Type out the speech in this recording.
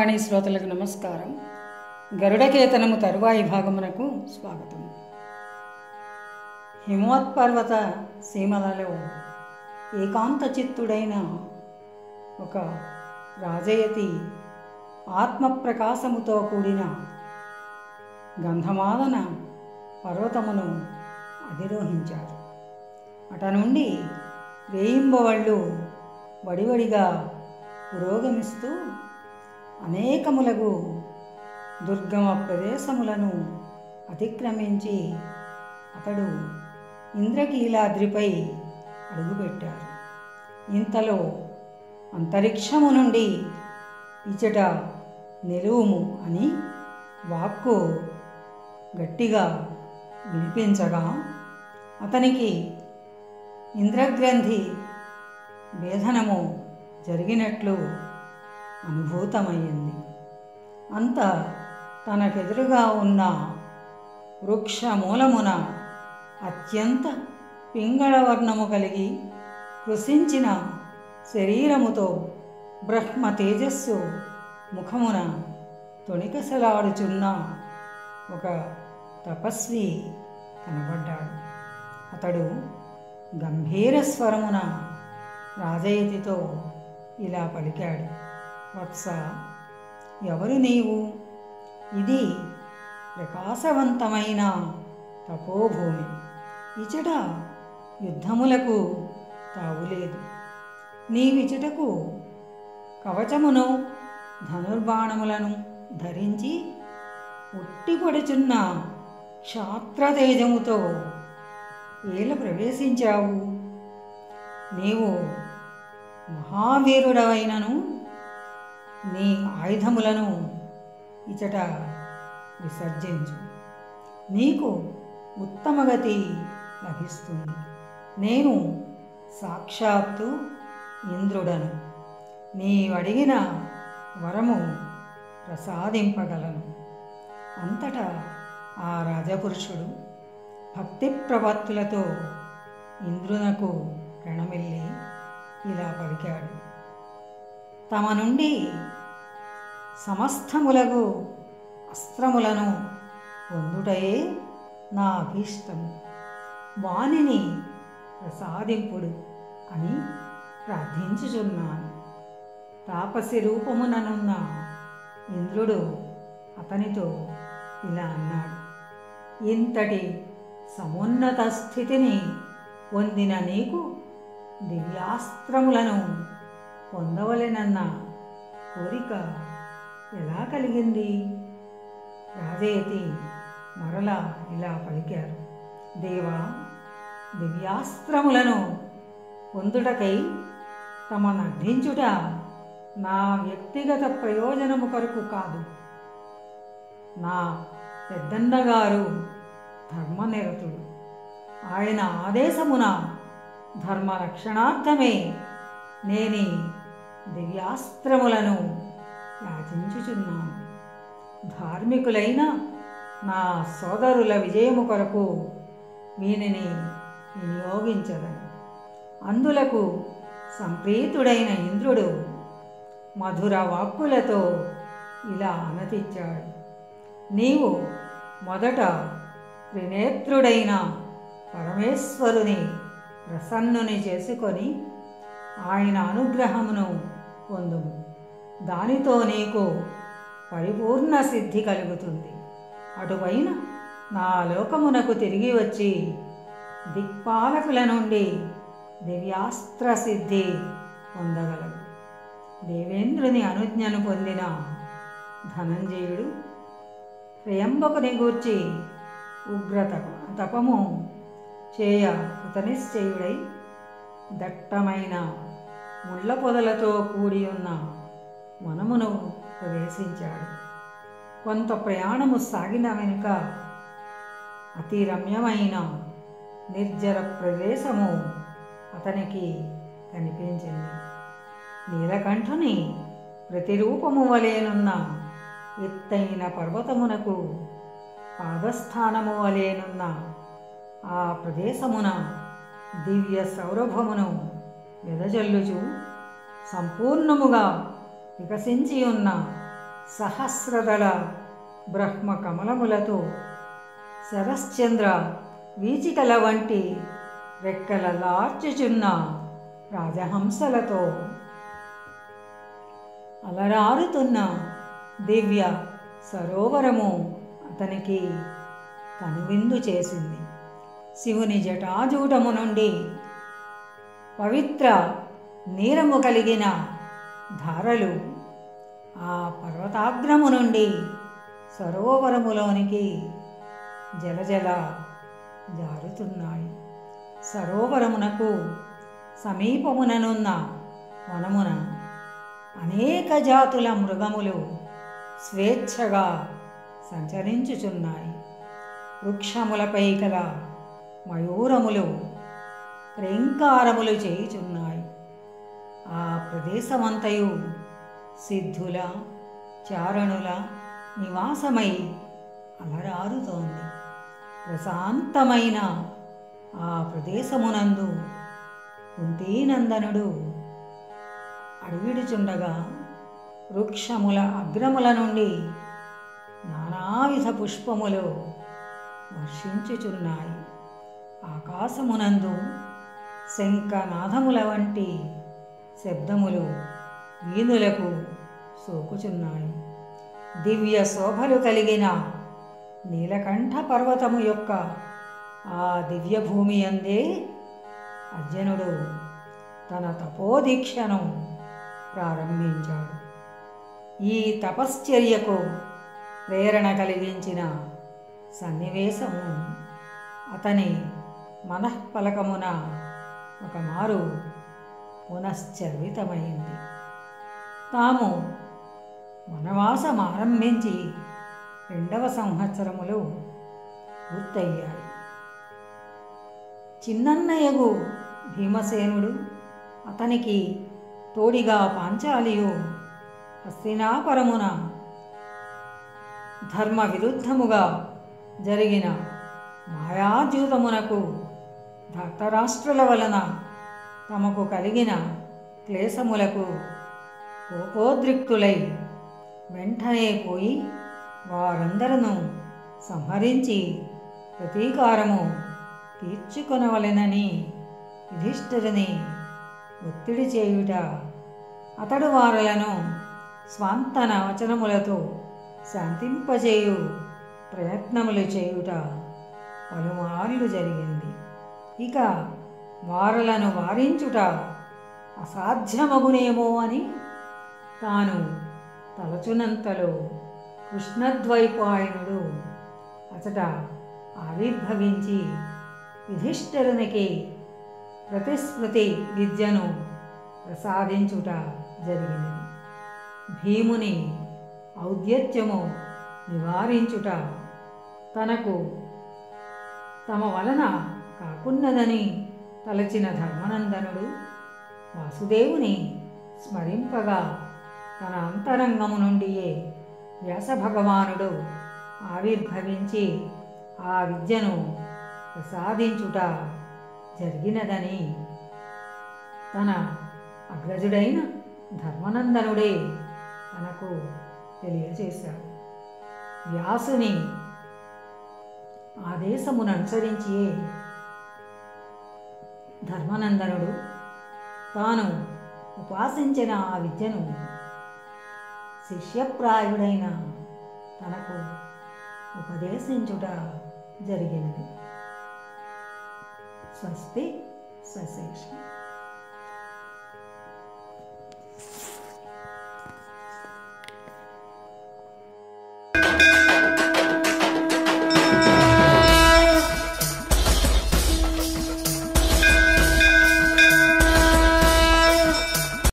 ప్రజావాణి శ్రోతలకు నమస్కారం గరుడకేతనము తరువాయి భాగమునకు స్వాగతం హిమోత్పర్వత సీమలలో ఏకాంత చిత్తుడైన ఒక రాజయతి ఆత్మప్రకాశముతో కూడిన గంధమాదన పర్వతమును అధిరోహించారు అట నుండి రేయింబవళ్ళు వడివడిగా పురోగమిస్తూ అనేకములగు దుర్గమ ప్రదేశములను అతిక్రమించి అతడు ఇంద్రకీలాద్రిపై అడుగుపెట్టారు ఇంతలో అంతరిక్షము నుండి ఇచట నిలువుము అని వాక్కు గట్టిగా వినిపించగా అతనికి ఇంద్రగ్రంథి వేదనము జరిగినట్లు అనుభూతమయ్యింది అంత తనకెదురుగా ఉన్న వృక్ష మూలమున అత్యంత పింగళవర్ణము కలిగి కృషించిన శరీరముతో బ్రహ్మ తేజస్సు ముఖమున తొణికసలాడుచున్న ఒక తపస్వి కనబడ్డాడు అతడు గంభీర స్వరమున రాజయతితో ఇలా పలికాడు వత్స ఎవరు నీవు ఇది ప్రకాశవంతమైన తపోభూమి ఇచట యుద్ధములకు తావులేదు నీవిచటకు కవచమును ధనుర్బాణములను ధరించి ఉట్టిపడుచున్న క్షాత్రతేజముతో ఏల ప్రవేశించావు నీవు మహావీరుడవైనను నీ ఆయుధములను ఇచట విసర్జించు నీకు ఉత్తమగతి లభిస్తుంది నేను సాక్షాత్తు ఇంద్రుడను నీవడిగిన వరము ప్రసాదింపగలను అంతటా ఆ రాజపురుషుడు భక్తి ప్రపత్తులతో ఇంద్రునకు ప్రణమిల్లి ఇలా పలికాడు తమ నుండి సమస్తములకు అస్త్రములను పొందుటయే నా అభీష్టం వాణిని ప్రసాదింపుడు అని ప్రార్థించుచున్నాను తాపసి రూపముననున్న ఇంద్రుడు అతనితో ఇలా అన్నాడు ఇంతటి సమున్నత స్థితిని పొందిన నీకు దివ్యాస్త్రములను పొందవలెనన్న కోరిక ఎలా కలిగింది రాజయతి మరలా ఇలా పలికారు దేవా దివ్యాస్త్రములను పొందుటకై తమను అర్థించుట నా వ్యక్తిగత ప్రయోజనము కొరకు కాదు నా పెద్దన్నగారు ధర్మనిరతుడు ఆయన ఆదేశమున ధర్మ రక్షణార్థమే నేని దివ్యాస్త్రములను యాచించుచున్నాను ధార్మికులైన నా సోదరుల విజయము కొరకు వీనిని వినియోగించదని అందులకు సంప్రీతుడైన ఇంద్రుడు మధుర వాక్కులతో ఇలా అనతిచ్చాడు నీవు మొదట త్రినేత్రుడైన పరమేశ్వరుని ప్రసన్నుని చేసుకొని ఆయన అనుగ్రహమును పొందుము దానితో నీకు పరిపూర్ణ సిద్ధి కలుగుతుంది అటుపైన నా లోకమునకు తిరిగి వచ్చి దిక్పాలకుల నుండి దివ్యాస్త్ర సిద్ధి పొందగలవు దేవేంద్రుని అనుజ్ఞను పొందిన ధనంజయుడు త్రయంబకుని గూర్చి ఉగ్రత తపము చేయ కృతనిశ్చయుడై దట్టమైన ముళ్ళ పొదలతో కూడి ఉన్న వనమును ప్రవేశించాడు కొంత ప్రయాణము సాగిన వెనుక అతి రమ్యమైన నిర్జర ప్రదేశము అతనికి కనిపించింది నీలకంఠుని ప్రతిరూపము వలేనున్న ఎత్తైన పర్వతమునకు పాదస్థానము వలేనున్న ఆ ప్రదేశమున దివ్య సౌరభమును వెదజల్లుచు సంపూర్ణముగా వికసించి ఉన్న సహస్రదళ బ్రహ్మ కమలములతో శరశ్చంద్ర వీచికల వంటి రెక్కల లార్చుచున్న రాజహంసలతో అలరారుతున్న దివ్య సరోవరము అతనికి కనువిందు చేసింది శివుని జటాజూటము నుండి పవిత్ర నీరము కలిగిన ధారలు ఆ పర్వతాగ్రము నుండి సరోవరములోనికి జలజల జారుతున్నాయి సరోవరమునకు సమీపముననున్న వనమున అనేక జాతుల మృగములు స్వేచ్ఛగా సంచరించుచున్నాయి వృక్షములపై గల మయూరములు క్రేంకారములు చేయుచున్నాయి ఆ ప్రదేశమంతయు సిద్ధుల చారణుల నివాసమై అలరారుతోంది ప్రశాంతమైన ఆ ప్రదేశమునందు కుంతీనందనుడు అడవిడుచుండగా వృక్షముల అగ్రముల నుండి నానావిధ పుష్పములు వర్షించుచున్నాయి ఆకాశమునందు శంఖనాదముల వంటి శబ్దములు వీణులకు సోకుచున్నాయి దివ్య శోభలు కలిగిన నీలకంఠ పర్వతము యొక్క ఆ దివ్య భూమి అందే అర్జునుడు తన తపోదీక్షను ప్రారంభించాడు ఈ తపశ్చర్యకు ప్రేరణ కలిగించిన సన్నివేశము అతని మనఃపలకమున ఒక మారు పునశ్చరితమైంది తాము వనవాసం ఆరంభించి రెండవ సంవత్సరములు పూర్తయ్యాయి చిన్నన్నయ్యగు భీమసేనుడు అతనికి తోడిగా పాంచాలియు హస్తినాపరమున ధర్మ విరుద్ధముగా జరిగిన మాయాద్యూతమునకు ధర్తరాష్ట్రుల వలన తమకు కలిగిన క్లేశములకు కోపోద్రిక్తులై వెంటనే పోయి వారందరూ సంహరించి ప్రతీకారము తీర్చుకొనవలెనని యుధిష్ఠిరుని ఒత్తిడి చేయుట అతడు వారలను స్వాంతన వచనములతో శాంతింపజేయు ప్రయత్నములు చేయుట పలుమార్లు జరిగింది ఇక వారలను వారించుట అసాధ్యమగునేమో అని తాను తలచునంతలో కృష్ణద్వైపాయనుడు అచట ఆవిర్భవించి యుధిష్ఠిరునికి ప్రతిస్మృతి విద్యను ప్రసాదించుట జరిగినది భీముని ఔద్యత్యము నివారించుట తనకు తమ వలన కాకున్నదని తలచిన ధర్మనందనుడు వాసుదేవుని స్మరింపగా తన అంతరంగము నుండియే వ్యాసభగవానుడు ఆవిర్భవించి ఆ విద్యను ప్రసాదించుట జరిగినదని తన అగ్రజుడైన ధర్మనందనుడే తనకు తెలియజేశాడు వ్యాసుని ఆదేశమును అనుసరించియే ధర్మనందనుడు తాను ఉపాసించిన ఆ విద్యను శిష్యప్రాయుడైన తనకు ఉపదేశించుట జరిగినది స్వస్తి స్వశేషం